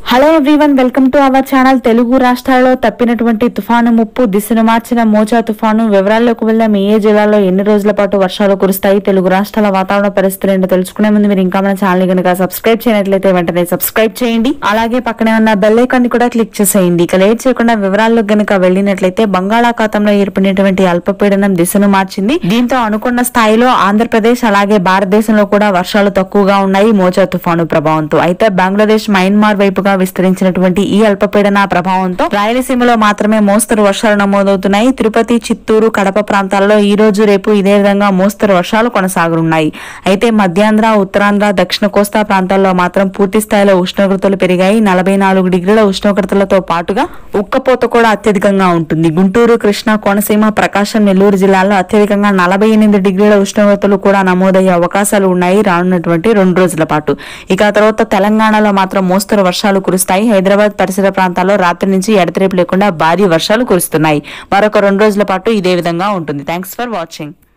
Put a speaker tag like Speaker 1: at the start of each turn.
Speaker 1: hello everyone welcome to our channel Telugu రాష్ట్రాల్లో తప్పినటువంటి తుఫాను ముప్పు దిశను మార్చిన మోచా తుఫాను వివరాల్లోకి వెళ్దాం ఏ ఏ జిల్లాలో ఎన్ని రోజుల పాటు వర్షాలు కురుస్తాయి తెలుగు రాష్ట్రాల వాతావరణ పరిస్థితులు ఏంటో తెలుసుకునే ముందు మీరు ఇంకా మన ఛానల్ కనుక సబ్స్క్రైబ్ చేయనట్లయితే వెంటనే సబ్స్క్రైబ్ చేయండి అలాగే పక్కనే ఉన్న బెల్ ఐకాన్ ని కూడా క్లిక్ చేసేయండి ఇక లేట్ చేయకుండా వివరాల్లో గనుక వెళ్ళినట్లయితే బంగాళాఖాతంలో ఏర్పడినటువంటి అల్పపీడనం దిశను మార్చింది దీంతో అనుకున్న స్థాయిలో ఆంధ్రప్రదేశ్ అలాగే భారతదేశంలో కూడా వర్షాలు తక్కువగా ఉన్నాయి మోచా తుఫాను ప్రభావంతో అయితే బంగ్లాదేశ్ మయన్మార్ వైపుగా విస్తరించినటువంటి ఈ అల్పపీడన ప్రభావంతో రాయలసీమలో మాత్రమే మోస్తరు వర్షాలు నమోదవుతున్నాయి తిరుపతి చిత్తూరు కడప ప్రాంతాల్లో ఈ రోజు రేపు ఇదే విధంగా మోస్తరు వర్షాలు కొనసాగనున్నాయి అయితే మధ్యాంధ్ర ఉత్తరాంధ్ర దక్షిణ కోస్తా ప్రాంతాల్లో మాత్రం పూర్తి స్థాయిలో ఉష్ణోగ్రతలు పెరిగాయి నలభై నాలుగు డిగ్రీల ఉష్ణోగ్రతలతో పాటుగా ఉక్కపోత కూడా అత్యధికంగా ఉంటుంది గుంటూరు కృష్ణా కోనసీమ ప్రకాశం నెల్లూరు జిల్లాల్లో అత్యధికంగా నలభై ఎనిమిది డిగ్రీల ఉష్ణోగ్రతలు కూడా నమోదయ్యే అవకాశాలు ఉన్నాయి రానున్నటువంటి రెండు రోజుల పాటు ఇక ఆ తర్వాత తెలంగాణలో మాత్రం మోస్తరు వర్షాలు కురుస్తాయి హైదరాబాద్ పరిసర ప్రాంతాల్లో రాత్రి నుంచి ఎడతెరిపి లేకుండా భారీ వర్షాలు కురుస్తున్నాయి మరొక రెండు రోజుల పాటు ఇదే విధంగా ఉంటుంది థ్యాంక్స్ ఫర్ వాచింగ్